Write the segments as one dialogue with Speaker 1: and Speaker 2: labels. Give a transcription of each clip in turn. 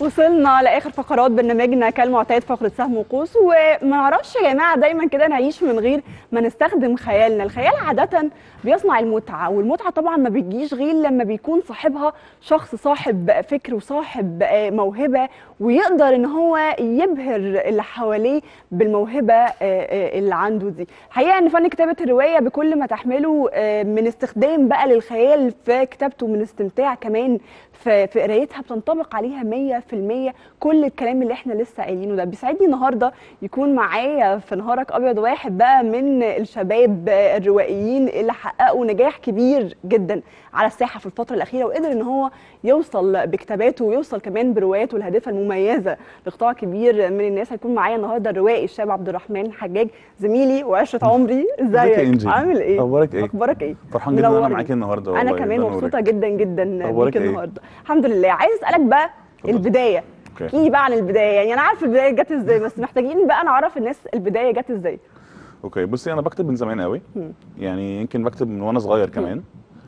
Speaker 1: وصلنا لاخر فقرات برنامجنا كالمعتاد فقره سهم وقوس وما نعرفش يا جماعه دايما كده نعيش من غير ما نستخدم خيالنا الخيال عاده بيصنع المتعه والمتعه طبعا ما بتجيش غير لما بيكون صاحبها شخص صاحب فكر وصاحب آه، موهبه ويقدر ان هو يبهر اللي حواليه بالموهبه آه، آه، اللي عنده دي حقيقه ان فن كتابه الروايه بكل ما تحمله آه، من استخدام بقى للخيال في كتابته من استمتاع كمان في في قرايتها بتنطبق عليها 100% كل الكلام اللي احنا لسه قايلينه ده بيسعدني النهارده يكون معايا في نهارك ابيض واحد بقى من الشباب الروائيين اللي حققوا نجاح كبير جدا على الساحه في الفتره الاخيره وقدر ان هو يوصل بكتاباته ويوصل كمان برواياته الهادفه المميزه لقطاع كبير من الناس هيكون معايا النهارده الروائي الشاب عبد الرحمن حجاج زميلي وعشره عمري
Speaker 2: ازيك يا
Speaker 1: ازيك
Speaker 2: إنجي؟
Speaker 1: عامل ايه
Speaker 2: اخبارك ايه
Speaker 1: اخبارك ايه
Speaker 2: فرحان جدا ان انا
Speaker 1: منورني.
Speaker 2: معاكي النهارده
Speaker 1: انا
Speaker 2: والله،
Speaker 1: كمان
Speaker 2: ده نورك.
Speaker 1: مبسوطه جدا جدا
Speaker 2: أخبارك
Speaker 1: بيك
Speaker 2: إيه؟
Speaker 1: النهارده الحمد لله عايز اسالك بقى
Speaker 2: اتفضل.
Speaker 1: البدايه
Speaker 2: اوكي
Speaker 1: احكي بقى عن البدايه يعني انا عارف البدايه جت ازاي بس محتاجين بقى نعرف الناس البدايه جت ازاي
Speaker 2: اوكي بصي انا بكتب من زمان قوي
Speaker 1: مم.
Speaker 2: يعني يمكن بكتب من وانا صغير كمان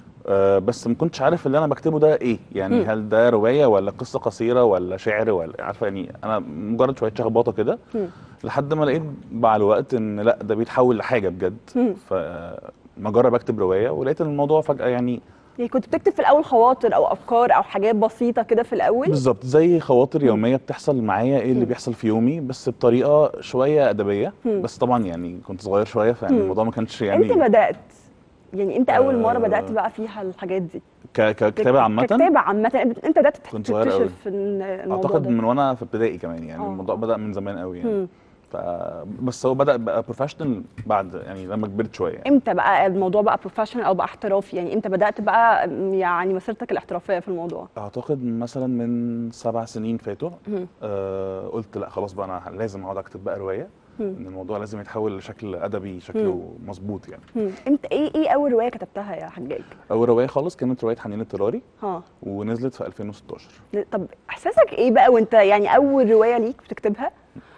Speaker 2: آه بس ما كنتش عارف اللي انا بكتبه ده ايه يعني
Speaker 1: مم.
Speaker 2: هل ده روايه ولا قصه قصيره ولا شعر ولا عارفه يعني انا مجرد شويه شخبطه كده
Speaker 1: مم.
Speaker 2: لحد ما لقيت مع الوقت ان لا ده بيتحول لحاجه بجد
Speaker 1: مم.
Speaker 2: فما اجرب اكتب روايه ولقيت الموضوع فجاه يعني
Speaker 1: يعني كنت بتكتب في الاول خواطر او افكار او حاجات بسيطه كده في الاول
Speaker 2: بالظبط زي خواطر يوميه بتحصل معايا ايه اللي
Speaker 1: مم.
Speaker 2: بيحصل في يومي بس بطريقه شويه ادبيه
Speaker 1: مم.
Speaker 2: بس طبعا يعني كنت صغير شويه فيعني
Speaker 1: مم.
Speaker 2: الموضوع ما كانش يعني
Speaker 1: امتى بدات يعني انت اول مره
Speaker 2: آه،
Speaker 1: بدات بقى فيها الحاجات دي
Speaker 2: ك- ككتابه عامه
Speaker 1: ككتابه عامه انت بدات
Speaker 2: كنت صغير قوي.
Speaker 1: تكتشف إن الموضوع
Speaker 2: اعتقد
Speaker 1: ده
Speaker 2: من وانا في ابتدائي كمان يعني
Speaker 1: آه.
Speaker 2: الموضوع بدا من زمان قوي يعني
Speaker 1: مم.
Speaker 2: ف بس هو بدا بقى بروفيشنال بعد يعني لما كبرت شويه يعني.
Speaker 1: امتى بقى الموضوع بقى بروفيشنال او بقى احترافي يعني امتى بدات بقى يعني مسيرتك الاحترافيه في الموضوع
Speaker 2: اعتقد مثلا من سبع سنين فاتوا
Speaker 1: مم.
Speaker 2: آه قلت لا خلاص بقى انا لازم اقعد اكتب بقى روايه
Speaker 1: مم.
Speaker 2: ان الموضوع لازم يتحول لشكل ادبي شكله مظبوط يعني
Speaker 1: مم. امتى ايه ايه اول روايه كتبتها يا حجاج
Speaker 2: اول روايه خالص كانت روايه حنين الطراري
Speaker 1: ها
Speaker 2: ونزلت في 2016
Speaker 1: طب احساسك ايه بقى وانت يعني اول روايه ليك بتكتبها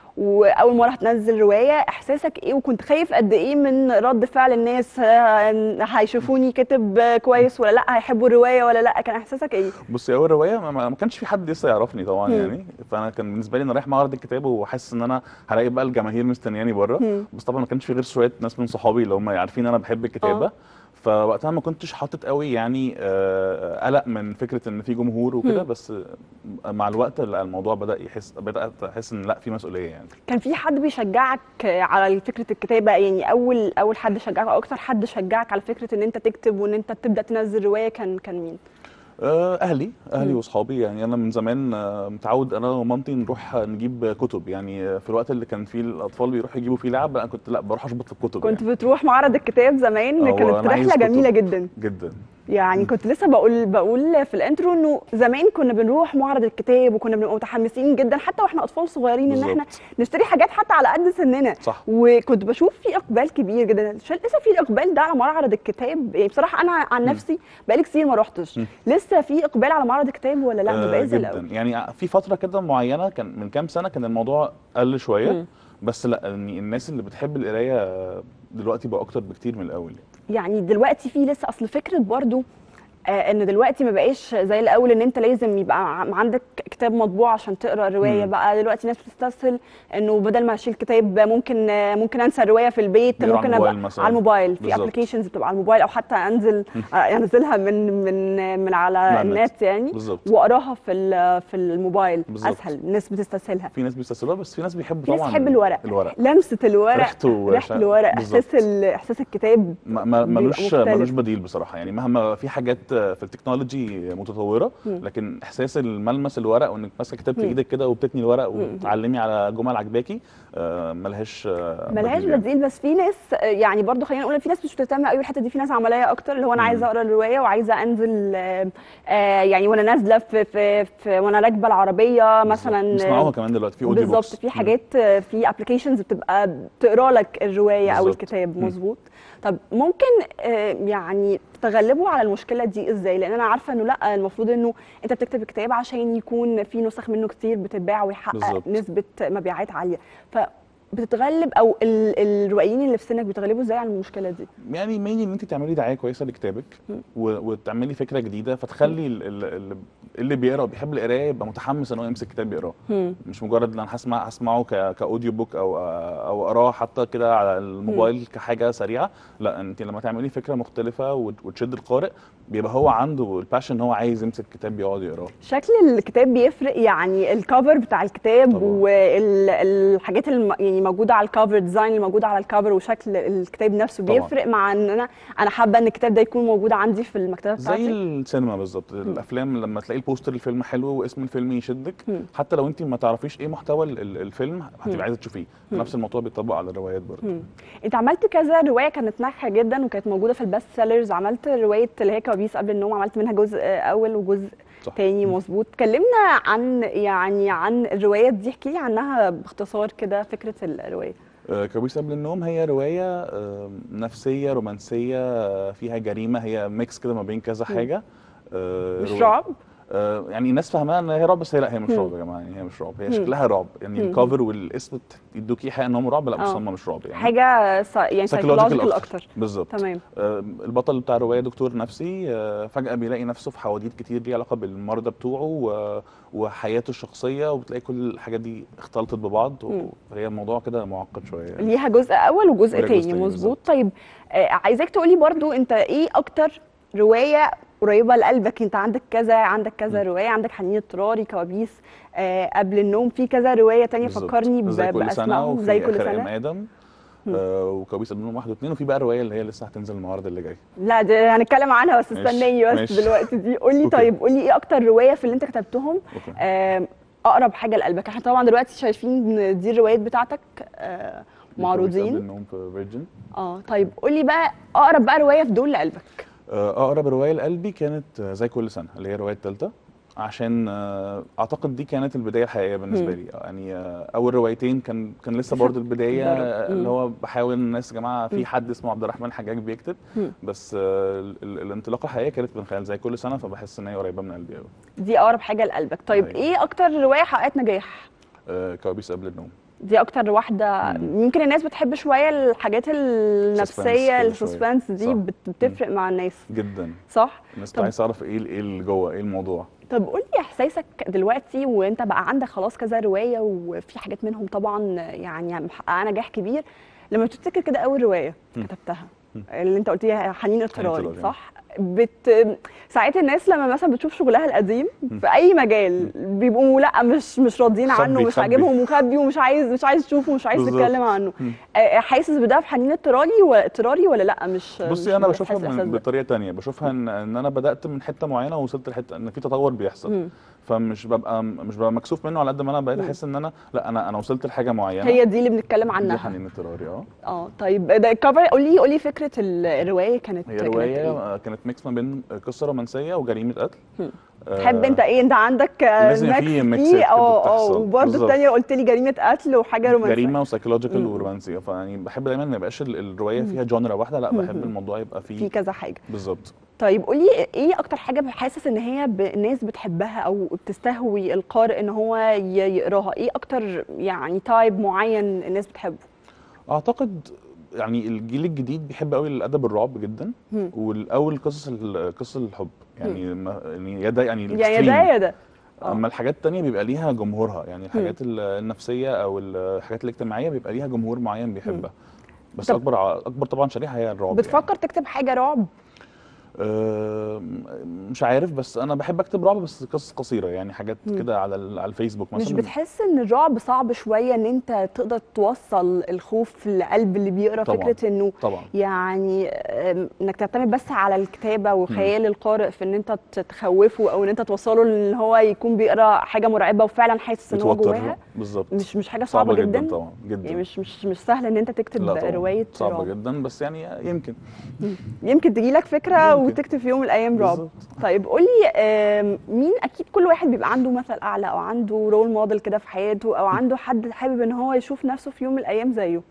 Speaker 1: واول مره هتنزل روايه احساسك ايه وكنت خايف قد ايه من رد فعل الناس آه، هيشوفوني كاتب كويس ولا لا هيحبوا الروايه ولا لا كان احساسك ايه
Speaker 2: بصي اول روايه ما, ما ما كانش في حد لسه يعرفني طبعا
Speaker 1: مم.
Speaker 2: يعني فانا كان بالنسبه لي انا رايح معرض الكتاب وحاسس ان انا هلاقي بقى الجماهير مستنياني بره
Speaker 1: مم.
Speaker 2: بس طبعا ما كانش في غير شويه ناس من صحابي اللي هم عارفين انا بحب الكتابه
Speaker 1: آه.
Speaker 2: فوقتها ما كنتش حاطط قوي يعني آه، قلق من فكره ان في جمهور وكده
Speaker 1: مم. بس
Speaker 2: بس مع الوقت لا، الموضوع بدا يحس بدات احس ان لا في مسؤوليه يعني
Speaker 1: كان في حد بيشجعك على فكره الكتابه يعني اول اول حد شجعك او اكتر حد شجعك على فكره ان انت تكتب وان انت تبدا تنزل روايه كان كان مين
Speaker 2: آه، اهلي اهلي
Speaker 1: مم.
Speaker 2: واصحابي يعني انا من زمان آه، متعود انا ومامتي نروح نجيب كتب يعني آه، في الوقت اللي كان فيه الاطفال بيروحوا يجيبوا فيه لعب انا كنت لا بروح اشبط في الكتب
Speaker 1: كنت
Speaker 2: يعني.
Speaker 1: بتروح معرض الكتاب زمان
Speaker 2: هو
Speaker 1: كانت
Speaker 2: أنا عايز
Speaker 1: رحله
Speaker 2: كتب.
Speaker 1: جميله جدا
Speaker 2: جدا
Speaker 1: يعني كنت لسه بقول بقول في الانترو انه زمان كنا بنروح معرض الكتاب وكنا بنبقى متحمسين جدا حتى واحنا اطفال صغيرين ان احنا
Speaker 2: بالظبط.
Speaker 1: نشتري حاجات حتى على قد سننا
Speaker 2: صح
Speaker 1: وكنت بشوف في اقبال كبير جدا ش- لسه في الاقبال ده على معرض الكتاب يعني بصراحه انا عن
Speaker 2: مم.
Speaker 1: نفسي بقالي كتير ما روحتش
Speaker 2: مم.
Speaker 1: لسه في اقبال على معرض الكتاب ولا لا
Speaker 2: آه،
Speaker 1: بيبقى زي
Speaker 2: جدا
Speaker 1: الاول
Speaker 2: يعني في فتره كده معينه كان من كام سنه كان الموضوع قل شويه
Speaker 1: مم.
Speaker 2: بس لا يعني الناس اللي بتحب القرايه آه، دلوقتي بقى اكتر بكتير من الاول يعني.
Speaker 1: يعني دلوقتي في لسه اصل فكره برضو آه ان دلوقتي ما بقاش زي الاول ان انت لازم يبقى ع- عندك كتاب مطبوع عشان تقرا الروايه
Speaker 2: مم.
Speaker 1: بقى دلوقتي ناس بتستسهل انه بدل ما اشيل كتاب ممكن آه ممكن انسى الروايه في البيت
Speaker 2: بيقرا
Speaker 1: ممكن
Speaker 2: على
Speaker 1: ابقى
Speaker 2: الموبايل مثلاً.
Speaker 1: على الموبايل في
Speaker 2: بالظبط.
Speaker 1: ابلكيشنز بتبقى على الموبايل او حتى انزل آه، انزلها من من من على
Speaker 2: على النت.
Speaker 1: النت يعني
Speaker 2: بالظبط
Speaker 1: واقراها في ال- في الموبايل
Speaker 2: بالظبط.
Speaker 1: اسهل الناس بتستسهلها
Speaker 2: في ناس بيستسهلوها بس في ناس بيحبوا
Speaker 1: في ناس
Speaker 2: طبعا
Speaker 1: تحب الورق.
Speaker 2: الورق
Speaker 1: لمسه الورق
Speaker 2: ريحته
Speaker 1: ريحه
Speaker 2: شا-
Speaker 1: الورق
Speaker 2: بالظبط.
Speaker 1: احساس ال- احساس الكتاب
Speaker 2: ما- ما-
Speaker 1: بيبقى
Speaker 2: ملوش
Speaker 1: مختلف.
Speaker 2: ملوش بديل بصراحه يعني مهما في حاجات في التكنولوجي متطوره
Speaker 1: مم.
Speaker 2: لكن احساس الملمس الورق وانك ماسكه كتاب في
Speaker 1: مم.
Speaker 2: ايدك كده وبتتني الورق
Speaker 1: مم.
Speaker 2: وتعلمي على جمل عجباكي آه، ملهاش آه،
Speaker 1: ملهاش
Speaker 2: يعني.
Speaker 1: بديل بس في ناس آه، يعني برضو خلينا نقول إن في ناس مش بتهتم قوي بالحته دي في ناس عمليه اكتر اللي هو انا
Speaker 2: مم.
Speaker 1: عايزه اقرا الروايه وعايزه انزل آه، آه، يعني وانا نازله في, في, في وانا راكبه العربيه مثلا
Speaker 2: بيسمعوها كمان دلوقتي في اوديو
Speaker 1: بالظبط في حاجات آه، في ابلكيشنز بتبقى بتقرا لك الروايه او
Speaker 2: بالظبط.
Speaker 1: الكتاب
Speaker 2: مم.
Speaker 1: مظبوط طب ممكن آه، يعني تغلبوا على المشكله دي ازاي لان انا عارفه انه لا المفروض انه انت بتكتب الكتاب عشان يكون في نسخ منه كتير بتتباع ويحقق
Speaker 2: بالظبط.
Speaker 1: نسبه مبيعات عاليه ف بتتغلب او ال- الروائيين اللي في سنك بيتغلبوا ازاي على المشكله دي
Speaker 2: يعني مينلي ان انت تعملي دعايه كويسه لكتابك
Speaker 1: مم.
Speaker 2: و- وتعملي فكره جديده فتخلي ال- ال- ال- اللي بيقرا وبيحب القرايه يبقى متحمس ان هو يمسك كتاب يقراه
Speaker 1: مم.
Speaker 2: مش مجرد ان انا هسمع هسمعه ك- كاوديو بوك او او اقراه حتى كده على الموبايل كحاجه سريعه لا انت لما تعملي فكره مختلفه وت- وتشد القارئ بيبقى هو عنده الباشن ان هو عايز يمسك كتاب يقعد يقراه
Speaker 1: شكل الكتاب بيفرق يعني الكفر بتاع الكتاب
Speaker 2: طبعاً.
Speaker 1: والحاجات اللي يعني موجوده على الكفر ديزاين اللي موجوده على الكفر وشكل الكتاب نفسه
Speaker 2: طبعاً.
Speaker 1: بيفرق مع ان انا انا حابه ان الكتاب ده يكون موجود عندي في المكتبه
Speaker 2: زي
Speaker 1: بتاعتي
Speaker 2: السينما بالظبط الافلام لما تلاقي البوستر الفيلم حلو واسم الفيلم يشدك
Speaker 1: مم.
Speaker 2: حتى لو انت ما تعرفيش ايه محتوى ال- ال- الفيلم
Speaker 1: مم.
Speaker 2: هتبقى عايزه تشوفيه
Speaker 1: مم.
Speaker 2: نفس الموضوع بيطبق على الروايات برضه
Speaker 1: مم. انت عملت كذا روايه كانت ناجحه جدا وكانت موجوده في البست سيلرز عملت روايه اللي هي كوابيس قبل النوم عملت منها جزء اول وجزء
Speaker 2: صح
Speaker 1: تاني
Speaker 2: مم.
Speaker 1: مظبوط كلمنا عن يعني عن الروايات دي احكي لي عنها باختصار كده فكره الروايه
Speaker 2: آه، كابوس قبل النوم هي رواية آه، نفسية رومانسية آه، فيها جريمة هي ميكس كده ما بين كذا
Speaker 1: مم.
Speaker 2: حاجة آه،
Speaker 1: مش
Speaker 2: روا-
Speaker 1: رعب
Speaker 2: آه، يعني الناس فاهماها ان هي رعب بس هي لا هي مش
Speaker 1: مم.
Speaker 2: رعب يا جماعة يعني هي مش رعب هي
Speaker 1: مم.
Speaker 2: شكلها رعب يعني
Speaker 1: مم.
Speaker 2: الكفر والاسم يدوكي ايحاء ان هم رعب لا بس
Speaker 1: آه.
Speaker 2: هم مش رعب يعني
Speaker 1: حاجه سا يعني
Speaker 2: psychological
Speaker 1: سايكولوجيكال اكتر
Speaker 2: بالظبط
Speaker 1: تمام
Speaker 2: آه، البطل بتاع الرواية دكتور نفسي آه، فجأة بيلاقي نفسه في حواديت كتير ليها علاقة بالمرضى بتوعه و- وحياته الشخصية وبتلاقي كل الحاجات دي اختلطت ببعض
Speaker 1: مم.
Speaker 2: وهي الموضوع كده معقد شوية يعني.
Speaker 1: ليها جزء اول وجزء
Speaker 2: وليها
Speaker 1: تاني
Speaker 2: جزء تاني
Speaker 1: مظبوط طيب آه، عايزاك تقولي برضو انت ايه اكتر روايه قريبه لقلبك انت عندك كذا عندك كذا
Speaker 2: مم.
Speaker 1: روايه عندك حنين اضطراري كوابيس آه قبل النوم في كذا روايه تانية
Speaker 2: بالظبط.
Speaker 1: فكرني ب-
Speaker 2: زي كل سنة
Speaker 1: باسمائهم
Speaker 2: وفي
Speaker 1: زي كل
Speaker 2: آخر أيام
Speaker 1: سنه
Speaker 2: آدم
Speaker 1: مم.
Speaker 2: آه وكوابيس قبل النوم واحد واثنين وفي بقى الرواية اللي هي لسه هتنزل النهاردة اللي جاي
Speaker 1: لا دي هنتكلم عنها بس
Speaker 2: ماشي،
Speaker 1: استناني بس
Speaker 2: ماشي.
Speaker 1: دلوقتي دي قولي
Speaker 2: أوكي.
Speaker 1: طيب قولي ايه اكتر روايه في اللي انت كتبتهم
Speaker 2: أوكي.
Speaker 1: آه اقرب حاجه لقلبك احنا طبعا دلوقتي شايفين إن دي الروايات بتاعتك آه
Speaker 2: دي كوابيس قبل
Speaker 1: معروضين
Speaker 2: النوم في فيرجن
Speaker 1: اه طيب قولي بقى اقرب بقى روايه في دول لقلبك
Speaker 2: آه أقرب رواية لقلبي كانت آه، زي كل سنة اللي هي الرواية التالتة عشان آه أعتقد دي كانت البداية الحقيقية بالنسبة
Speaker 1: مم.
Speaker 2: لي يعني آه أول روايتين كان كان لسه
Speaker 1: لسه
Speaker 2: برضه البداية
Speaker 1: بتجرب.
Speaker 2: آه،
Speaker 1: مم.
Speaker 2: اللي هو بحاول الناس يا جماعة
Speaker 1: مم.
Speaker 2: في حد اسمه عبد الرحمن حجاج بيكتب
Speaker 1: مم.
Speaker 2: بس آه ال- ال- الانطلاقة الحقيقية كانت من خلال زي كل سنة فبحس إن هي قريبة من قلبي أوي
Speaker 1: دي اقرب حاجه لقلبك طيب
Speaker 2: أيوة.
Speaker 1: ايه اكتر روايه حققت نجاح
Speaker 2: آه كوابيس قبل النوم
Speaker 1: دي اكتر واحده
Speaker 2: مم.
Speaker 1: يمكن الناس بتحب شويه الحاجات النفسيه
Speaker 2: كده
Speaker 1: السسبنس دي
Speaker 2: صح.
Speaker 1: بت- بتفرق مع الناس
Speaker 2: جدا
Speaker 1: صح
Speaker 2: الناس
Speaker 1: طب-
Speaker 2: عايز تعرف ايه ال- ايه اللي جوه ايه الموضوع
Speaker 1: طب قول لي احساسك دلوقتي وانت بقى عندك خلاص كذا روايه وفي حاجات منهم طبعا يعني محققه نجاح كبير لما بتفتكر كده اول روايه
Speaker 2: مم.
Speaker 1: كتبتها
Speaker 2: مم.
Speaker 1: اللي انت قلت لي حنين اضطراري
Speaker 2: اضطراري.
Speaker 1: صح بت ساعات الناس لما مثلا بتشوف شغلها القديم في اي مجال بيبقوا لا مش مش راضيين
Speaker 2: خبي-
Speaker 1: عنه مش
Speaker 2: خبي.
Speaker 1: عاجبهم مخبي ومش عايز مش عايز تشوفه ومش عايز
Speaker 2: بالظبط.
Speaker 1: تتكلم عنه
Speaker 2: مم.
Speaker 1: آه، حاسس بده في حنين اضطراري ولا اضطراري ولا لا مش
Speaker 2: بصي
Speaker 1: مش
Speaker 2: انا
Speaker 1: حاسس
Speaker 2: بشوفها
Speaker 1: الإحساس
Speaker 2: من
Speaker 1: ده؟
Speaker 2: بطريقه تانية بشوفها ان ان انا بدات من حته معينه ووصلت لحته ان في تطور بيحصل
Speaker 1: مم.
Speaker 2: فمش ببقى مش ببقى مكسوف منه على قد ما انا بقيت
Speaker 1: مم.
Speaker 2: احس ان انا لا انا انا وصلت لحاجه معينه
Speaker 1: هي دي اللي بنتكلم
Speaker 2: دي
Speaker 1: عنها
Speaker 2: حنين اضطراري اه
Speaker 1: اه طيب ده الكفر قولي قولي فكره ال- الروايه كانت
Speaker 2: هي
Speaker 1: كانت
Speaker 2: روايه
Speaker 1: إيه؟
Speaker 2: آه، كانت ميكس ما بين قصه رومانسيه وجريمه قتل
Speaker 1: مم.
Speaker 2: آه،
Speaker 1: تحب انت ايه انت عندك آه،
Speaker 2: لازم يبقى في
Speaker 1: ميكس
Speaker 2: ميكسات
Speaker 1: فيه
Speaker 2: كده
Speaker 1: اه اه
Speaker 2: بتحصل.
Speaker 1: وبرده
Speaker 2: بالظبط.
Speaker 1: الثانيه قلت لي جريمه قتل وحاجه رومانسيه
Speaker 2: جريمه وسايكولوجيكال
Speaker 1: مم.
Speaker 2: ورومانسيه فيعني بحب دايما ما يبقاش ال- الروايه
Speaker 1: مم.
Speaker 2: فيها جونرا واحده لا
Speaker 1: مم.
Speaker 2: بحب الموضوع يبقى
Speaker 1: في
Speaker 2: فيه
Speaker 1: كذا حاجه
Speaker 2: بالظبط
Speaker 1: طيب قولي ايه اكتر حاجه حاسس ان هي ب- الناس بتحبها او بتستهوي القارئ ان هو ي- يقراها ايه اكتر يعني تايب معين الناس بتحبه
Speaker 2: اعتقد يعني الجيل الجديد بيحب قوي الادب الرعب جدا
Speaker 1: مم.
Speaker 2: والاول قصص ال- قصص الحب يعني ما يعني يا ده يعني
Speaker 1: يا يا
Speaker 2: الإكستريم.
Speaker 1: ده يا ده آه.
Speaker 2: اما الحاجات التانية بيبقى ليها جمهورها يعني الحاجات ال- النفسيه او الحاجات الاجتماعيه بيبقى ليها جمهور معين بيحبها بس
Speaker 1: طب-
Speaker 2: اكبر ع- اكبر طبعا شريحه هي الرعب
Speaker 1: بتفكر تكتب حاجه رعب
Speaker 2: يعني. أه مش عارف بس انا بحب اكتب رعب بس قصص قصيره يعني حاجات
Speaker 1: مم.
Speaker 2: كده على ال- على الفيسبوك مثلا
Speaker 1: مش بتحس ان الرعب صعب شويه ان انت تقدر توصل الخوف لقلب اللي بيقرا
Speaker 2: طبعاً.
Speaker 1: فكره انه
Speaker 2: طبعا
Speaker 1: يعني آم، انك تعتمد بس على الكتابه وخيال القارئ في ان انت ت- تخوفه او ان انت توصله ان هو يكون بيقرا حاجه مرعبه وفعلا حاسس ان هو
Speaker 2: بتوتر
Speaker 1: جواها
Speaker 2: بالظبط
Speaker 1: مش مش حاجه صعبه,
Speaker 2: صعبه
Speaker 1: جدا,
Speaker 2: جدا طبعا جدا
Speaker 1: يعني مش مش مش سهل ان انت تكتب
Speaker 2: لا طبعا
Speaker 1: روايه
Speaker 2: صعبه
Speaker 1: رعب
Speaker 2: جدا بس يعني يمكن
Speaker 1: يمكن تجي لك فكره
Speaker 2: يمكن.
Speaker 1: وتكتب في يوم من الايام رعب
Speaker 2: بالظبط.
Speaker 1: طيب قولي آم، مين اكيد كل واحد بيبقى عنده مثل اعلى او عنده رول موديل كده في حياته او عنده حد حابب ان هو يشوف نفسه في يوم من الايام زيه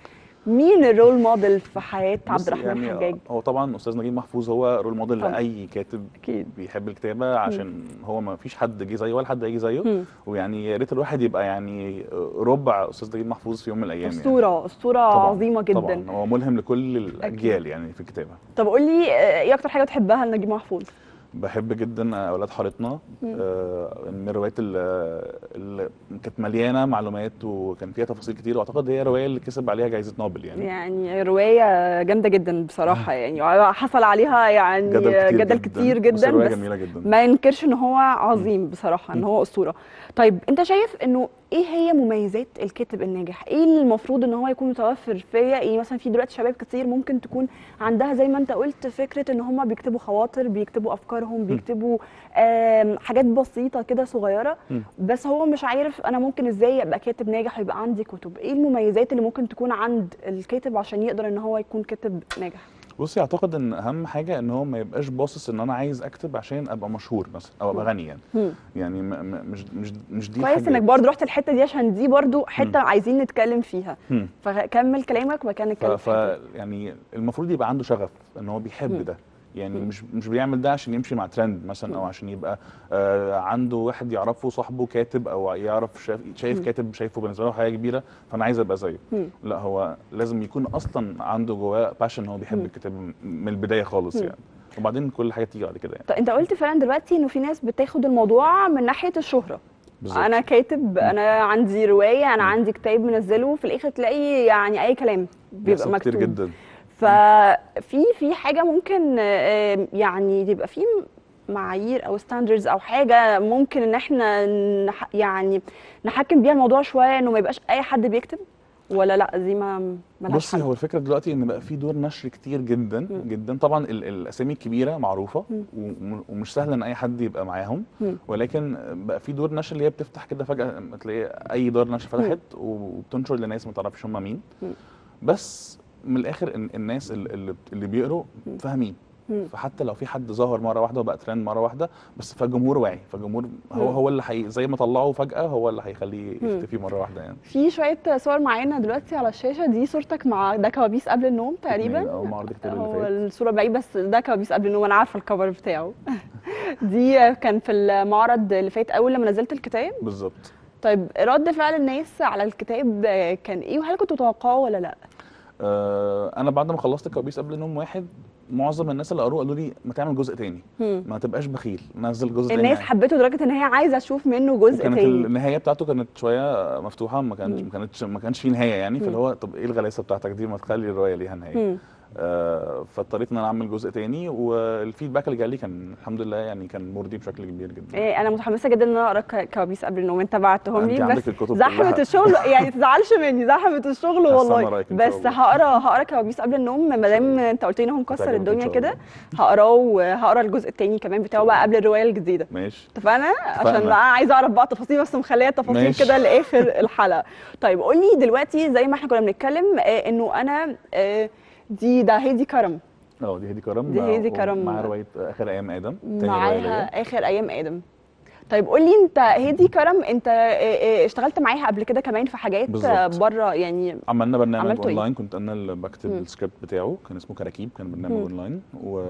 Speaker 1: مين الرول موديل في حياه عبد
Speaker 2: بصي
Speaker 1: الرحمن
Speaker 2: يعني
Speaker 1: حجاج
Speaker 2: هو طبعا استاذ نجيب محفوظ هو رول موديل
Speaker 1: طبعاً.
Speaker 2: لاي كاتب
Speaker 1: اكيد
Speaker 2: بيحب الكتابه عشان هو ما فيش حد جه زيه ولا حد هيجي زيه
Speaker 1: مم.
Speaker 2: ويعني يا ريت الواحد يبقى يعني ربع استاذ نجيب محفوظ في يوم من الايام يعني
Speaker 1: اسطوره اسطوره
Speaker 2: طبعاً،
Speaker 1: عظيمه جدا
Speaker 2: طبعا هو ملهم لكل الاجيال يعني في الكتابه
Speaker 1: طب قولي آه، ايه اكتر حاجه بتحبها لنجيب محفوظ
Speaker 2: بحب جدا اولاد حارتنا آه، من الروايات اللي اللي كانت مليانه معلومات وكان فيها تفاصيل كتير واعتقد هي الروايه اللي كسب عليها جائزه نوبل يعني
Speaker 1: يعني روايه جامده جدا بصراحه يعني حصل عليها يعني جدل كتير
Speaker 2: بس
Speaker 1: جدا
Speaker 2: الروايه
Speaker 1: بس
Speaker 2: جميله جدا
Speaker 1: ما ينكرش ان هو عظيم بصراحه ان هو اسطوره طيب انت شايف انه ايه هي مميزات الكاتب الناجح ايه المفروض ان هو يكون متوفر فيا ايه مثلا في دلوقتي شباب كتير ممكن تكون عندها زي ما انت قلت فكره ان هم بيكتبوا خواطر بيكتبوا افكارهم بيكتبوا آم، حاجات بسيطه كده صغيره
Speaker 2: مم.
Speaker 1: بس هو مش عارف انا ممكن ازاي ابقى كاتب ناجح ويبقى عندي كتب ايه المميزات اللي ممكن تكون عند الكاتب عشان يقدر ان هو يكون كاتب ناجح
Speaker 2: بصي اعتقد ان اهم حاجه ان هو ما يبقاش باصص ان انا عايز اكتب عشان ابقى مشهور مثلا او ابقى غني يعني
Speaker 1: مم.
Speaker 2: يعني م- م- مش مش مش دي
Speaker 1: كويس
Speaker 2: حاجه
Speaker 1: انك برضه رحت الحته دي عشان دي برضه حته
Speaker 2: مم.
Speaker 1: عايزين نتكلم فيها
Speaker 2: مم.
Speaker 1: فكمل كلامك وكان
Speaker 2: ف,
Speaker 1: نتكلم
Speaker 2: ف
Speaker 1: في الحتة دي.
Speaker 2: يعني المفروض يبقى عنده شغف ان هو بيحب
Speaker 1: مم.
Speaker 2: ده يعني
Speaker 1: مم.
Speaker 2: مش مش بيعمل ده عشان يمشي مع ترند مثلا او
Speaker 1: مم.
Speaker 2: عشان يبقى آه عنده واحد يعرفه صاحبه كاتب او يعرف شايف, شايف
Speaker 1: مم.
Speaker 2: كاتب شايفه بالنسبه له حاجه كبيره فانا عايز ابقى زيه
Speaker 1: مم.
Speaker 2: لا هو لازم يكون اصلا عنده جواه باشن هو بيحب
Speaker 1: مم.
Speaker 2: الكتاب من البدايه خالص
Speaker 1: مم.
Speaker 2: يعني وبعدين كل حاجه تيجي بعد كده يعني
Speaker 1: طب انت قلت فعلا دلوقتي انه في ناس بتاخد الموضوع من ناحيه الشهره
Speaker 2: بالظبط
Speaker 1: انا كاتب انا عندي روايه انا
Speaker 2: مم.
Speaker 1: عندي كتاب منزله في الاخر تلاقي يعني اي كلام بيبقى
Speaker 2: بيحصل
Speaker 1: مكتوب
Speaker 2: كتير جدا
Speaker 1: ففي في حاجه ممكن آه، يعني يبقى في معايير او ستاندردز او حاجه ممكن ان احنا نح يعني نحكم بيها الموضوع شويه انه ما يبقاش اي حد بيكتب ولا لا دي ما ملهاش
Speaker 2: بصي
Speaker 1: حل
Speaker 2: هو الفكره دلوقتي ان بقى في دور نشر كتير جدا
Speaker 1: مم.
Speaker 2: جدا طبعا ال- الاسامي الكبيره معروفه
Speaker 1: مم.
Speaker 2: وم- ومش سهل ان اي حد يبقى معاهم
Speaker 1: مم.
Speaker 2: ولكن بقى في دور نشر اللي هي بتفتح كده فجاه تلاقي اي دار نشر فتحت وبتنشر لناس ما تعرفش هم مين
Speaker 1: مم.
Speaker 2: بس من الاخر ال- الناس ال- اللي اللي بيقروا
Speaker 1: مم.
Speaker 2: فاهمين
Speaker 1: مم.
Speaker 2: فحتى لو في حد ظهر مره واحده وبقى ترند مره واحده بس فالجمهور واعي فالجمهور هو
Speaker 1: مم.
Speaker 2: هو اللي حي زي ما طلعه فجاه هو اللي هيخليه
Speaker 1: مم.
Speaker 2: يختفي مره واحده يعني
Speaker 1: في شويه صور معانا دلوقتي على الشاشه دي صورتك مع ده كوابيس قبل النوم تقريبا
Speaker 2: او معرض الكتاب اللي
Speaker 1: هو
Speaker 2: فات
Speaker 1: الصوره بعيد بس ده كوابيس قبل النوم انا عارفه الكفر بتاعه دي كان في المعرض اللي فات اول لما نزلت الكتاب
Speaker 2: بالظبط
Speaker 1: طيب رد فعل الناس على الكتاب كان ايه وهل كنتوا تتوقعوه ولا لا
Speaker 2: آه، انا بعد ما خلصت كوابيس قبل نوم واحد معظم الناس اللي قروه قالوا لي ما تعمل جزء تاني
Speaker 1: هم.
Speaker 2: ما تبقاش بخيل نزل جزء تاني
Speaker 1: الناس
Speaker 2: يعني.
Speaker 1: حبته لدرجه ان هي عايزه اشوف منه جزء
Speaker 2: وكانت
Speaker 1: تاني
Speaker 2: النهايه بتاعته كانت شويه مفتوحه ما كانش
Speaker 1: مم.
Speaker 2: ما كانتش ما كانش فيه نهايه يعني
Speaker 1: مم.
Speaker 2: فاللي هو طب ايه الغلاسه بتاعتك دي ما تخلي الروايه ليها نهايه
Speaker 1: هم.
Speaker 2: آه فاضطريت ان انا اعمل جزء تاني والفيدباك اللي جالي كان الحمد لله يعني كان مرضي بشكل كبير جدا
Speaker 1: إيه انا متحمسه جدا ان انا اقرا ك- كوابيس قبل النوم انت بعتهم
Speaker 2: انت
Speaker 1: لي
Speaker 2: عندك
Speaker 1: بس
Speaker 2: الكتب
Speaker 1: زحمه
Speaker 2: كلها.
Speaker 1: الشغل يعني تزعلش مني زحمه الشغل
Speaker 2: هستنى
Speaker 1: والله
Speaker 2: رأيك إن شاء
Speaker 1: بس
Speaker 2: الله.
Speaker 1: هقرا هقرا كوابيس قبل النوم ما دام انت قلت لي ان هو مكسر
Speaker 2: هتعجبك إن
Speaker 1: الدنيا
Speaker 2: شاء
Speaker 1: كده
Speaker 2: الله.
Speaker 1: هقراه وهقرا الجزء التاني كمان بتاعه بقى قبل الروايه الجديده
Speaker 2: ماشي
Speaker 1: اتفقنا عشان
Speaker 2: اتفقنا.
Speaker 1: بقى عايزه اعرف بقى تفاصيل بس مخليه التفاصيل
Speaker 2: ماشي.
Speaker 1: كده لاخر الحلقه طيب قول لي دلوقتي زي ما احنا كنا بنتكلم آه، انه انا آه، دي ده هيدي كرم
Speaker 2: اه دي هدي كرم
Speaker 1: دي هدي كرم.
Speaker 2: مع روايه اخر ايام ادم تاني رواية ليا.
Speaker 1: معاها اخر ايام ادم طيب قول لي انت هيدي كرم انت آه، آه، اشتغلت معاها قبل كده كمان في حاجات
Speaker 2: بالظبط.
Speaker 1: بره يعني
Speaker 2: عملنا برنامج
Speaker 1: عملتوا إيه؟
Speaker 2: اونلاين كنت انا اللي بكتب
Speaker 1: مم.
Speaker 2: السكريبت بتاعه كان اسمه كراكيب كان برنامج
Speaker 1: مم.
Speaker 2: اونلاين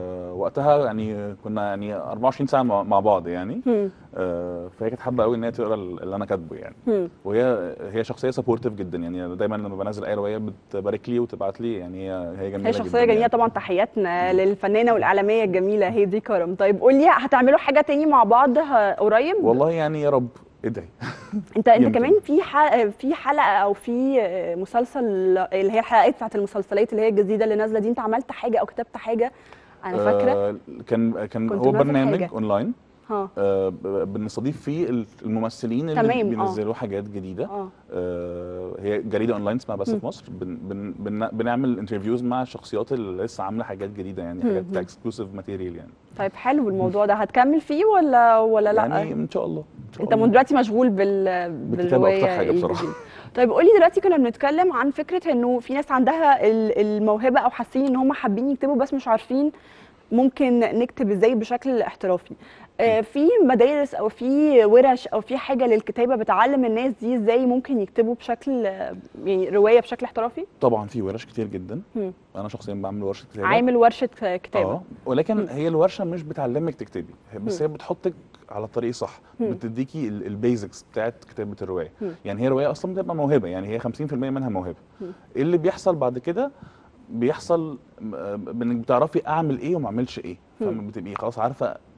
Speaker 2: ووقتها يعني كنا يعني 24 ساعه مع مع بعض يعني
Speaker 1: هم،
Speaker 2: آه، فهي كانت حابه قوي ان هي تقرا اللي انا كاتبه يعني
Speaker 1: هم.
Speaker 2: وهي هي شخصيه سبورتيف جدا يعني دايما لما بنزل اي روايه بتبارك لي وتبعت لي يعني هي هي جميله
Speaker 1: هي شخصيه
Speaker 2: جدا
Speaker 1: جميله
Speaker 2: يعني.
Speaker 1: طبعا تحياتنا للفنانه والاعلاميه الجميله هيدي كرم طيب قول لي هتعملوا حاجه تاني مع بعض ه- قريب
Speaker 2: والله يعني يا رب ادعي
Speaker 1: انت انت
Speaker 2: يمكن.
Speaker 1: كمان في حلقه في حلقه او في مسلسل اللي هي الحلقات بتاعت المسلسلات اللي هي الجديده اللي نازله دي انت عملت حاجه او كتبت حاجه انا فاكره
Speaker 2: آه، كان كان
Speaker 1: كنت
Speaker 2: هو
Speaker 1: نازل
Speaker 2: برنامج
Speaker 1: حاجة.
Speaker 2: اونلاين
Speaker 1: ها
Speaker 2: آه، ب- بنستضيف فيه الممثلين اللي
Speaker 1: تمام، آه.
Speaker 2: بينزلوا حاجات جديده
Speaker 1: اه
Speaker 2: آه، هي جريده اونلاين اسمها بس
Speaker 1: مم.
Speaker 2: في مصر بن بن بن بنعمل انترفيوز مع الشخصيات اللي لسه عامله حاجات جديده يعني حاجات
Speaker 1: مم.
Speaker 2: اكسكلوسيف ماتيريال يعني
Speaker 1: طيب حلو الموضوع ده هتكمل فيه ولا ولا لا
Speaker 2: يعني ان شاء الله إن شاء
Speaker 1: انت
Speaker 2: الله.
Speaker 1: من دلوقتي مشغول بال
Speaker 2: بالكتابة
Speaker 1: بالروايه
Speaker 2: أكتر حاجة بصراحة.
Speaker 1: الجديدة. طيب قولي دلوقتي كنا بنتكلم عن فكره انه في ناس عندها ال- الموهبه او حاسين ان هم حابين يكتبوا بس مش عارفين ممكن نكتب ازاي بشكل احترافي آه، في مدارس او في ورش او في حاجه للكتابه بتعلم الناس دي ازاي ممكن يكتبوا بشكل آه، يعني روايه بشكل احترافي
Speaker 2: طبعا في ورش كتير جدا
Speaker 1: مم.
Speaker 2: انا شخصيا بعمل ورشه كتابه
Speaker 1: عامل ورشه آه، كتابه
Speaker 2: اه ولكن
Speaker 1: مم.
Speaker 2: هي الورشه مش بتعلمك تكتبي هي- بس
Speaker 1: مم.
Speaker 2: هي بتحطك على الطريق صح
Speaker 1: مم.
Speaker 2: بتديكي البيزكس بتاعت كتابه الروايه
Speaker 1: مم.
Speaker 2: يعني هي روايه اصلا بتبقى موهبه يعني هي 50% منها موهبه
Speaker 1: مم.
Speaker 2: ايه اللي بيحصل بعد كده بيحصل م- بانك بتعرفي اعمل ايه وما اعملش ايه
Speaker 1: مم.
Speaker 2: فبتبقي خلاص عارفه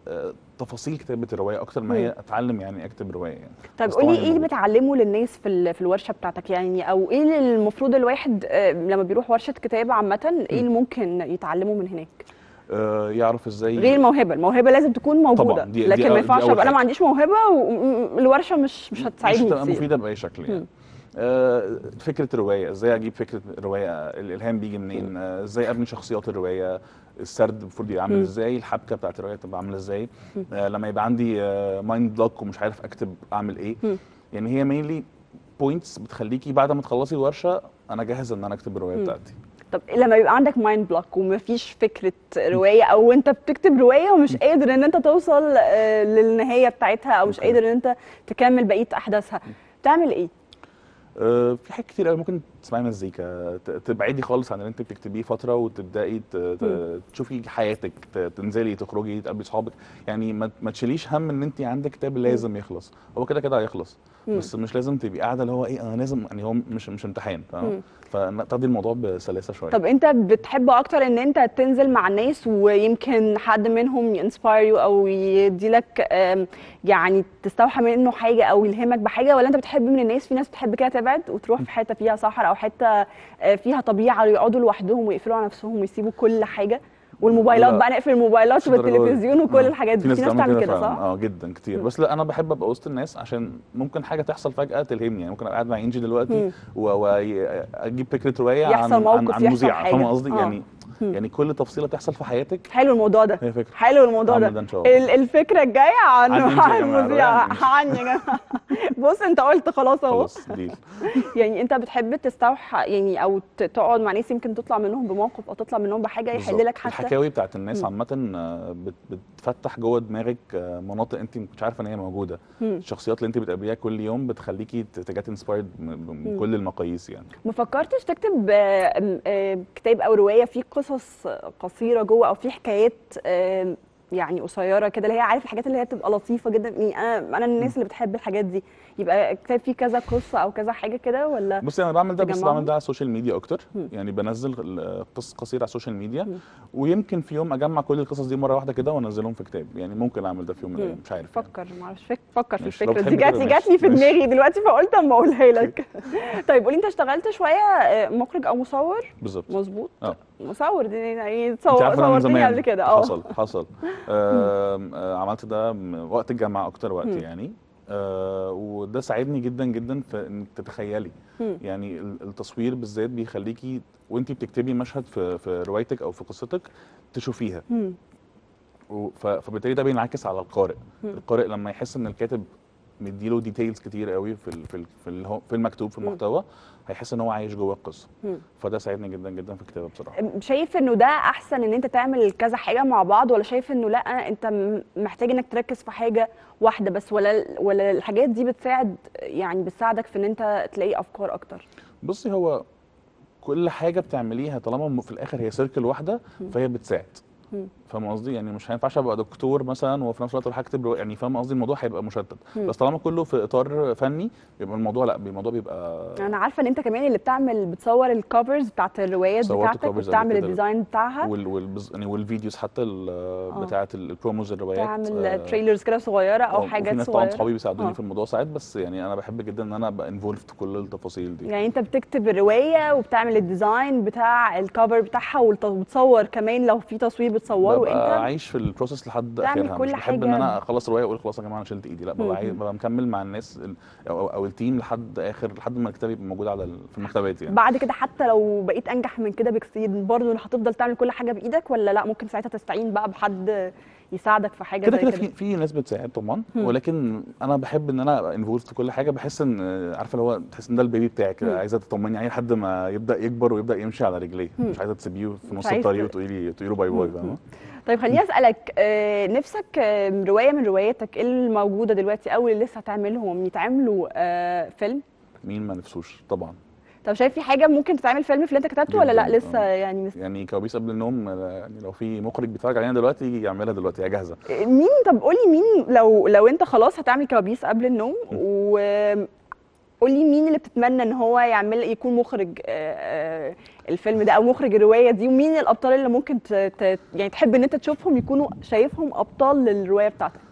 Speaker 2: آه، تفاصيل كتابه الروايه اكتر ما هي اتعلم يعني اكتب روايه يعني
Speaker 1: طيب
Speaker 2: بس
Speaker 1: قولي
Speaker 2: طبعاً
Speaker 1: ايه اللي
Speaker 2: الموضوع-
Speaker 1: بتعلمه للناس في ال- في الورشه بتاعتك يعني او ايه اللي المفروض الواحد آه، لما بيروح ورشه كتابه عامه ايه اللي ممكن يتعلمه من هناك
Speaker 2: آه، يعرف ازاي
Speaker 1: غير الموهبه الموهبه لازم تكون موجوده
Speaker 2: طبعاً، دي- دي
Speaker 1: لكن
Speaker 2: أول-
Speaker 1: ما
Speaker 2: دي
Speaker 1: ينفعش
Speaker 2: أول
Speaker 1: ابقى انا
Speaker 2: حاجة.
Speaker 1: ما عنديش موهبه والورشه مش مش
Speaker 2: مش
Speaker 1: هتساعدني
Speaker 2: هتبقى
Speaker 1: كتير
Speaker 2: مفيده باي شكل يعني
Speaker 1: مم.
Speaker 2: آه، فكره روايه ازاي اجيب فكره روايه الالهام بيجي منين آه، ازاي ابني شخصيات الروايه السرد المفروض يبقى عامل
Speaker 1: مم.
Speaker 2: ازاي الحبكه بتاعت الروايه تبقى عامله ازاي آه، لما يبقى عندي مايند بلوك ومش عارف اكتب اعمل ايه
Speaker 1: مم.
Speaker 2: يعني هي مينلي بوينتس بتخليكي بعد ما تخلصي الورشه انا جاهز ان انا اكتب الروايه
Speaker 1: مم.
Speaker 2: بتاعتي
Speaker 1: طب لما يبقى عندك مايند بلوك ومفيش فكره روايه او انت بتكتب روايه ومش قادر ان انت توصل آه، للنهايه بتاعتها او مش
Speaker 2: أوكي.
Speaker 1: قادر ان انت تكمل بقيه احداثها تعمل ايه
Speaker 2: آه، في حاجات كتير قوي ممكن تسمعي مزيكا ت- تبعدي خالص عن اللي انت بتكتبيه فتره وتبداي ت- ت-
Speaker 1: مم.
Speaker 2: تشوفي حياتك ت- تنزلي تخرجي تقابلي اصحابك يعني ما ما تشيليش هم ان انت عندك كتاب لازم يخلص هو كده كده هيخلص
Speaker 1: مم.
Speaker 2: بس مش لازم تبقي قاعده اللي هو ايه انا لازم يعني هو مش مش امتحان
Speaker 1: مم.
Speaker 2: فاهم فتاخدي الموضوع بسلاسه شويه
Speaker 1: طب انت بتحب اكتر ان انت تنزل مع الناس ويمكن حد منهم ينسباير يو او يدي لك يعني تستوحى منه حاجه او يلهمك بحاجه ولا انت بتحب من الناس في ناس بتحب كده تبعد وتروح في حته فيها صحراء او حته آه، فيها طبيعه ويقعدوا لوحدهم ويقفلوا على نفسهم ويسيبوا كل حاجه والموبايلات
Speaker 2: لا.
Speaker 1: بقى نقفل الموبايلات
Speaker 2: مش الدرجة دي.
Speaker 1: والتلفزيون وكل
Speaker 2: آه.
Speaker 1: الحاجات دي
Speaker 2: في ناس بتعمل كده
Speaker 1: كده
Speaker 2: فعلا
Speaker 1: صح؟
Speaker 2: اه جدا كتير
Speaker 1: مم.
Speaker 2: بس لا انا بحب ابقى وسط الناس عشان ممكن حاجه تحصل فجاه تلهمني يعني ممكن ابقى قاعد مع انجي
Speaker 1: مم.
Speaker 2: دلوقتي واجيب فكره روايه
Speaker 1: يحصل
Speaker 2: عن
Speaker 1: موقف،
Speaker 2: عن, عن
Speaker 1: يحصل
Speaker 2: مذيعه
Speaker 1: حاجة.
Speaker 2: فاهمه قصدي
Speaker 1: آه.
Speaker 2: يعني
Speaker 1: مم.
Speaker 2: يعني كل تفصيله تحصل في حياتك
Speaker 1: حلو الموضوع ده
Speaker 2: هي فكره
Speaker 1: حلو الموضوع ده
Speaker 2: هعمل ده ان شاء الله
Speaker 1: ال- الفكره الجايه عن
Speaker 2: عن إنت يا
Speaker 1: عن
Speaker 2: جماعة،
Speaker 1: المذيع
Speaker 2: رواية
Speaker 1: عن يا جماعه بص انت قلت خلاص اهو
Speaker 2: خلاص ديل
Speaker 1: يعني انت بتحب تستوحى يعني او ت- تقعد مع ناس يمكن تطلع منهم بموقف او تطلع منهم بحاجه يحل
Speaker 2: بالظبط.
Speaker 1: لك حتى
Speaker 2: الحكاوي بتاعت الناس
Speaker 1: مم.
Speaker 2: عامة آه، بت- بتفتح جوه دماغك آه، مناطق انت ما كنتش عارفه ان هي موجودة
Speaker 1: مم.
Speaker 2: الشخصيات اللي انت بتقابليها كل يوم بتخليكي تجات انسبايرد من
Speaker 1: مم.
Speaker 2: كل المقاييس يعني
Speaker 1: ما فكرتش تكتب آه، م- آه، كتاب او روايه فيه قصص قصيره جوه او فيه حكايات آه، يعني قصيره كده اللي هي عارف الحاجات اللي هي بتبقى لطيفه جدا يعني انا انا الناس اللي بتحب الحاجات دي يبقى كتاب فيه كذا قصه او كذا حاجه كده ولا
Speaker 2: بصي انا بعمل ده بس
Speaker 1: تجمعهم؟
Speaker 2: بعمل ده على السوشيال ميديا اكتر
Speaker 1: مم.
Speaker 2: يعني بنزل ال- قصص قصيره على السوشيال ميديا
Speaker 1: مم.
Speaker 2: ويمكن في يوم اجمع كل القصص دي مره واحده كده وانزلهم في كتاب يعني ممكن اعمل ده في يوم من
Speaker 1: مم.
Speaker 2: الايام مش عارف يعني.
Speaker 1: فكر ما اعرفش فك... فكر في
Speaker 2: ماشي، لو
Speaker 1: الفكره دي
Speaker 2: بتحبي
Speaker 1: جات
Speaker 2: كده
Speaker 1: لي جات لي
Speaker 2: ماشي،
Speaker 1: في
Speaker 2: ماشي.
Speaker 1: دماغي دلوقتي فقلت اما اقولها لك طيب قولي انت اشتغلت شويه آه، مخرج او مصور
Speaker 2: بالظبط
Speaker 1: مظبوط
Speaker 2: اه.
Speaker 1: مصور دي يعني
Speaker 2: انت
Speaker 1: صور
Speaker 2: عارفه انا من
Speaker 1: صورتني
Speaker 2: زمان
Speaker 1: قبل كده اه
Speaker 2: حصل حصل آم، آه، عملت ده م- وقت الجامعه اكتر وقت
Speaker 1: مم.
Speaker 2: يعني آه، وده ساعدني جدا جدا في انك تتخيلي
Speaker 1: مم.
Speaker 2: يعني ال- التصوير بالذات بيخليكي وانت بتكتبي مشهد في في روايتك او في قصتك تشوفيها
Speaker 1: مم.
Speaker 2: و- ف- فبالتالي ده بينعكس على القارئ
Speaker 1: مم.
Speaker 2: القارئ لما يحس ان الكاتب مديله ديتيلز كتير قوي في ال- في ال- في ال- في المكتوب في
Speaker 1: مم.
Speaker 2: المحتوى هيحس ان هو عايش جوه القصه
Speaker 1: مم.
Speaker 2: فده ساعدني جدا جدا في الكتابه بصراحه
Speaker 1: شايف انه ده احسن ان انت تعمل كذا حاجه مع بعض ولا شايف انه لا انت م- محتاج انك تركز في حاجه واحده بس ولا ولا الحاجات دي بتساعد يعني بتساعدك في ان انت تلاقي افكار اكتر
Speaker 2: بصي هو كل حاجه بتعمليها طالما م- في الاخر هي سيركل واحده
Speaker 1: مم.
Speaker 2: فهي بتساعد
Speaker 1: مم.
Speaker 2: فاهم قصدي يعني مش هينفعش ابقى دكتور مثلا وفي نفس الوقت اروح اكتب رواية. يعني فاهم قصدي الموضوع هيبقى مشتت
Speaker 1: مم.
Speaker 2: بس طالما كله في اطار فني يبقى الموضوع لا الموضوع بيبقى
Speaker 1: انا عارفه ان انت كمان اللي بتعمل بتصور الكفرز بتاعت الروايات
Speaker 2: صورت
Speaker 1: بتاعتك
Speaker 2: covers قبل
Speaker 1: وبتعمل
Speaker 2: كده.
Speaker 1: الديزاين بتاعها
Speaker 2: وال وال يعني والفيديوز حتى ال- بتاعه البروموز الروايات
Speaker 1: تعمل
Speaker 2: آه،
Speaker 1: تريلرز كده صغيره او
Speaker 2: آه، وفي
Speaker 1: حاجات
Speaker 2: ناس طبعا
Speaker 1: صغيره
Speaker 2: صحابي بيساعدوني
Speaker 1: آه.
Speaker 2: في الموضوع ساعات بس يعني انا بحب جدا ان انا ابقى انفولد في كل التفاصيل دي
Speaker 1: يعني انت بتكتب الروايه وبتعمل الديزاين بتاع الكفر بتاعها والت- وبتصور كمان لو في تصوير بتصوره
Speaker 2: ببقى
Speaker 1: انت
Speaker 2: عايش في البروسيس لحد
Speaker 1: تعمل
Speaker 2: اخرها
Speaker 1: كل
Speaker 2: مش بحب ان
Speaker 1: حاجة.
Speaker 2: انا اخلص روايه واقول خلاص يا جماعه انا شلت ايدي لا
Speaker 1: مم.
Speaker 2: ببقى عايز ببقى مكمل مع الناس ال- او, أو التيم لحد اخر لحد ما الكتاب يبقى موجود على ال- في المكتبات يعني
Speaker 1: بعد كده حتى لو بقيت انجح من كده بكتير برضه هتفضل تعمل كل حاجه بايدك ولا لا ممكن ساعتها تستعين بقى بحد يساعدك في حاجه
Speaker 2: كده
Speaker 1: زي
Speaker 2: كده
Speaker 1: كده
Speaker 2: في في ناس بتساعد طبعا
Speaker 1: مم.
Speaker 2: ولكن انا بحب ان انا ابقى انفولد في كل حاجه بحس ان عارفه اللي هو تحس ان ده البيبي بتاعك كده
Speaker 1: مم.
Speaker 2: عايزه تطمني عليه لحد ما يبدا يكبر ويبدا يمشي على رجليه
Speaker 1: مم.
Speaker 2: مش عايزه تسيبيه في
Speaker 1: مش
Speaker 2: نص
Speaker 1: عايز
Speaker 2: الطريق
Speaker 1: ت-
Speaker 2: وتقولي لي تقولي له باي باي
Speaker 1: مم.
Speaker 2: فاهمه
Speaker 1: طيب خليني اسالك آه، نفسك آه، روايه من رواياتك ايه الموجوده دلوقتي او اللي لسه هتعملهم يتعملوا آه، فيلم
Speaker 2: مين ما نفسوش طبعا
Speaker 1: طب شايف في حاجه ممكن تتعمل فيلم في اللي انت كتبته ولا لا
Speaker 2: جداً،
Speaker 1: لسه
Speaker 2: آه.
Speaker 1: يعني مست...
Speaker 2: يعني كوابيس قبل النوم آه، يعني لو في مخرج بيتفرج علينا دلوقتي يعملها دلوقتي هي جاهزه
Speaker 1: مين طب قولي مين لو لو انت خلاص هتعمل كوابيس قبل النوم و قولي مين اللي بتتمنى ان هو يعمل يكون مخرج آه، آه، الفيلم ده او مخرج الروايه دي ومين الابطال اللي ممكن ت... ت... يعني تحب ان انت تشوفهم يكونوا شايفهم ابطال للروايه بتاعتك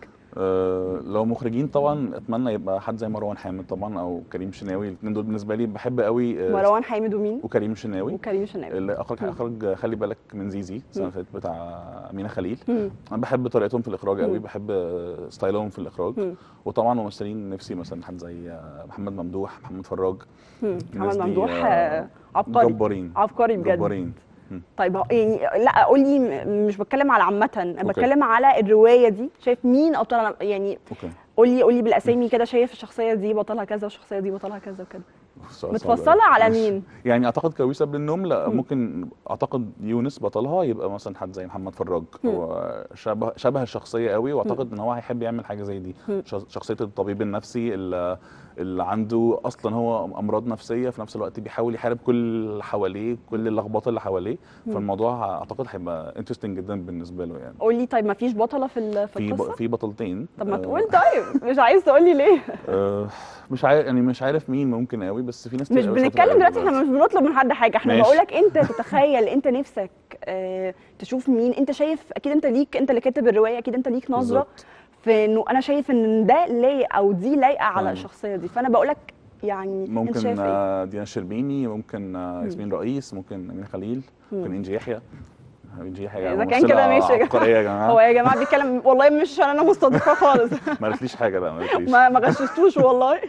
Speaker 2: أه لو مخرجين طبعا اتمنى يبقى حد زي مروان حامد طبعا او كريم شناوي الاثنين دول بالنسبه لي بحب قوي آه،
Speaker 1: مروان حامد ومين
Speaker 2: وكريم شناوي
Speaker 1: وكريم شناوي
Speaker 2: اللي اخرج
Speaker 1: مم.
Speaker 2: اخرج خلي بالك من زيزي السنه
Speaker 1: مم.
Speaker 2: اللي فاتت بتاع امينه خليل
Speaker 1: مم.
Speaker 2: انا بحب طريقتهم في الاخراج قوي
Speaker 1: مم.
Speaker 2: بحب آه، ستايلهم في الاخراج
Speaker 1: مم.
Speaker 2: وطبعا ممثلين نفسي مثلا حد زي آه، محمد ممدوح محمد فراج
Speaker 1: مم.
Speaker 2: الناس
Speaker 1: محمد
Speaker 2: دي،
Speaker 1: ممدوح
Speaker 2: آه،
Speaker 1: آه، عبقري
Speaker 2: جبارين
Speaker 1: عبقري بجد
Speaker 2: جبارين
Speaker 1: طيب هو- يعني لا قولي م- مش بتكلم على عامه انا
Speaker 2: أوكي.
Speaker 1: بتكلم على الروايه دي شايف مين ابطال يعني
Speaker 2: اوكي
Speaker 1: قولي قولي بالاسامي كده شايف الشخصيه دي بطلها كذا والشخصيه دي بطلها كذا وكده
Speaker 2: سؤال صعب
Speaker 1: متفصله
Speaker 2: أوي.
Speaker 1: على
Speaker 2: ماشي.
Speaker 1: مين
Speaker 2: يعني اعتقد كويسه قبل النوم لا
Speaker 1: مم.
Speaker 2: ممكن اعتقد يونس بطلها يبقى مثلا حد زي محمد فراج
Speaker 1: مم.
Speaker 2: هو شبه شبه الشخصيه قوي واعتقد ان هو هيحب يعمل حاجه زي دي
Speaker 1: مم.
Speaker 2: شخ- شخصيه الطبيب النفسي اللي, اللي عنده اصلا هو امراض نفسيه في نفس الوقت بيحاول يحارب كل اللي حواليه كل اللخبطه اللي حواليه
Speaker 1: مم.
Speaker 2: فالموضوع اعتقد هيبقى انترستنج جدا بالنسبه له يعني
Speaker 1: قولي طيب ما فيش بطله في ال- في
Speaker 2: في
Speaker 1: القصه
Speaker 2: ب... في بطلتين
Speaker 1: طب ما
Speaker 2: آه،
Speaker 1: تقول طيب مش عايز تقولي ليه
Speaker 2: آه، مش عارف يعني مش عارف مين ممكن قوي بس في ناس كتير
Speaker 1: مش
Speaker 2: قوي شاطرة
Speaker 1: بنتكلم
Speaker 2: قوي
Speaker 1: دلوقتي احنا مش بنطلب من حد حاجه احنا
Speaker 2: ماشي.
Speaker 1: بقولك انت تتخيل انت نفسك اه تشوف مين انت شايف اكيد انت ليك انت اللي كاتب الروايه اكيد انت ليك نظره
Speaker 2: بالظبط.
Speaker 1: في انه انا شايف ان ده لايق او دي لايقه على
Speaker 2: فاهم.
Speaker 1: الشخصيه دي فانا بقولك يعني انت
Speaker 2: ممكن
Speaker 1: شايف ايه
Speaker 2: آه، دينا الشربيني ممكن آه،
Speaker 1: مم.
Speaker 2: ياسمين رئيس ممكن امين خليل ممكن
Speaker 1: مم.
Speaker 2: انجي يحيى انجي يحيى
Speaker 1: إذا كان
Speaker 2: ممثلة
Speaker 1: كده ماشي يا جماعة.
Speaker 2: عبقرية يا جماعه
Speaker 1: هو يا جماعه بيتكلم والله مش عشان انا مستضيفاه خالص
Speaker 2: ما قالتليش حاجه لا ما قالتليش
Speaker 1: ما ما غششتوش والله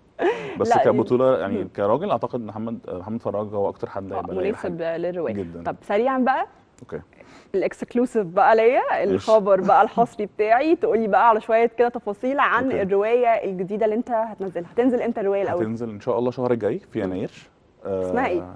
Speaker 2: بس
Speaker 1: لا،
Speaker 2: كبطوله يعني
Speaker 1: مم.
Speaker 2: كراجل اعتقد محمد آه، محمد فراج هو اكتر حد هيبقى لايق
Speaker 1: مناسب
Speaker 2: حاجة.
Speaker 1: للروايه
Speaker 2: جدا.
Speaker 1: طب سريعا بقى
Speaker 2: اوكي
Speaker 1: الاكسكلوسيف بقى ليا الخبر بقى الحصري بتاعي تقولي بقى على شويه كده تفاصيل عن
Speaker 2: أوكي.
Speaker 1: الروايه الجديده اللي انت هتنزلها هتنزل امتى الروايه الاول
Speaker 2: هتنزل ان شاء الله الشهر الجاي في
Speaker 1: مم.
Speaker 2: يناير آه،
Speaker 1: اسمها إيه؟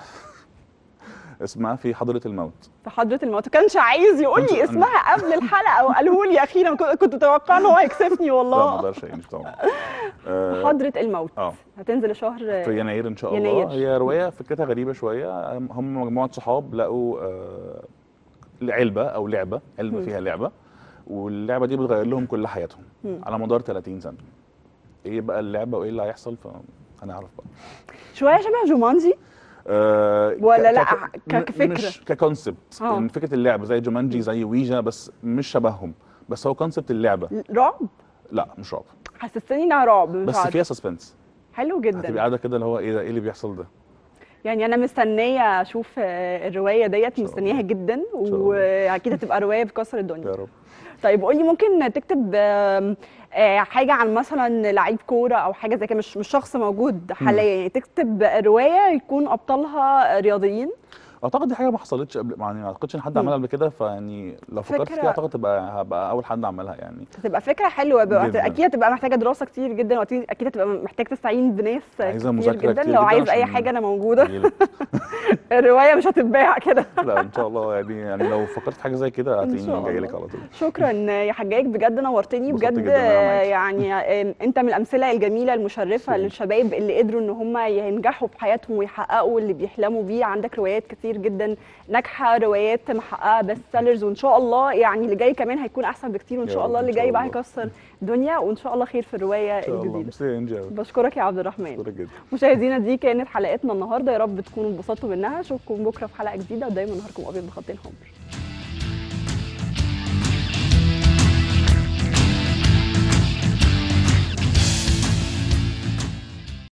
Speaker 2: اسمها في حضره الموت
Speaker 1: في حضره الموت ما كانش عايز يقول
Speaker 2: كنت-
Speaker 1: لي اسمها قبل الحلقه وقاله لي اخيرا كنت- كنت متوقعه ان هو هيكسفني
Speaker 2: لا ما
Speaker 1: والله
Speaker 2: اقدرش يعني مش طبعا
Speaker 1: في
Speaker 2: آه،
Speaker 1: حضره الموت
Speaker 2: اه
Speaker 1: هتنزل الشهر
Speaker 2: في يناير ان شاء
Speaker 1: يناير.
Speaker 2: الله هي روايه فكرتها غريبه شويه هم مجموعه صحاب لقوا آه، علبه او لعبه علبه
Speaker 1: مم.
Speaker 2: فيها لعبه واللعبه دي بتغير لهم كل حياتهم
Speaker 1: مم.
Speaker 2: على مدار 30 سنه ايه بقى اللعبه وايه اللي هيحصل فهنعرف بقى
Speaker 1: شويه شبه جومانجي
Speaker 2: آه،
Speaker 1: ولا
Speaker 2: ك-
Speaker 1: لا،
Speaker 2: ك-
Speaker 1: ك- كفكرة؟
Speaker 2: مش ككونسبت
Speaker 1: آه.
Speaker 2: يعني فكره اللعبه زي جومانجي زي ويجا بس مش شبههم بس هو كونسبت اللعبه
Speaker 1: رعب
Speaker 2: لا مش رعب
Speaker 1: حسستني انها رعب مش
Speaker 2: بس
Speaker 1: عارفة.
Speaker 2: فيها سسبنس
Speaker 1: حلو
Speaker 2: هتبقى
Speaker 1: جدا
Speaker 2: قاعده كده اللي هو ايه ده ايه اللي بيحصل ده
Speaker 1: يعني انا مستنيه اشوف آه، الروايه ديت
Speaker 2: شاء
Speaker 1: مستنياها جدا
Speaker 2: شاء الله.
Speaker 1: واكيد هتبقى روايه بتكسر الدنيا
Speaker 2: يا رب
Speaker 1: طيب قولي ممكن تكتب آم، آه، حاجه عن مثلا لعيب كوره او حاجه زي كده مش مش شخص موجود حاليا يعني تكتب روايه يكون ابطالها رياضيين
Speaker 2: اعتقد دي حاجه ما حصلتش قبل يعني ما اعتقدش ان حد
Speaker 1: مم.
Speaker 2: عملها قبل كده فيعني لو فكرت
Speaker 1: فكرة-
Speaker 2: فيها اعتقد تبقى هبقى اول حد عملها يعني
Speaker 1: هتبقى فكره حلوه بقى
Speaker 2: جداً.
Speaker 1: اكيد هتبقى محتاجه دراسه كتير جدا واكيد اكيد هتبقى محتاج تستعين بناس
Speaker 2: عايزة
Speaker 1: كتير
Speaker 2: مذاكرة
Speaker 1: جدا
Speaker 2: كتير
Speaker 1: لو
Speaker 2: جداً
Speaker 1: عايز اي
Speaker 2: عشان
Speaker 1: حاجه انا موجوده
Speaker 2: يجيلك.
Speaker 1: الروايه مش هتتباع كده
Speaker 2: لا ان شاء الله يعني يعني لو فكرت في حاجه زي كده
Speaker 1: إن شاء
Speaker 2: هتلاقيني جاي لك
Speaker 1: الله.
Speaker 2: على طول
Speaker 1: شكرا يا حجاج بجد نورتني
Speaker 2: انبسطت
Speaker 1: بجد
Speaker 2: جداً إن أنا معاكي.
Speaker 1: يعني آه، انت من الامثله الجميله المشرفه
Speaker 2: شكراً.
Speaker 1: للشباب اللي قدروا ان هم ينجحوا في حياتهم ويحققوا اللي بيحلموا بيه عندك روايات كتير جدا ناجحه روايات محققه بيست سيلرز وان شاء الله يعني اللي جاي كمان هيكون احسن بكتير وان
Speaker 2: يا
Speaker 1: شاء
Speaker 2: رب،
Speaker 1: الله
Speaker 2: إن
Speaker 1: اللي
Speaker 2: شاء
Speaker 1: جاي بقى
Speaker 2: الله.
Speaker 1: هيكسر الدنيا وان شاء الله خير في الروايه
Speaker 2: ان شاء الله
Speaker 1: الجديده
Speaker 2: ميرسي يا انجي أوي.
Speaker 1: بشكرك يا عبد الرحمن
Speaker 2: شكرا جدا
Speaker 1: مشاهدينا دي كانت حلقتنا النهارده يا رب تكونوا انبسطتوا منها اشوفكم بكره في حلقه جديده ودايما نهاركم ابيض بخطين حمر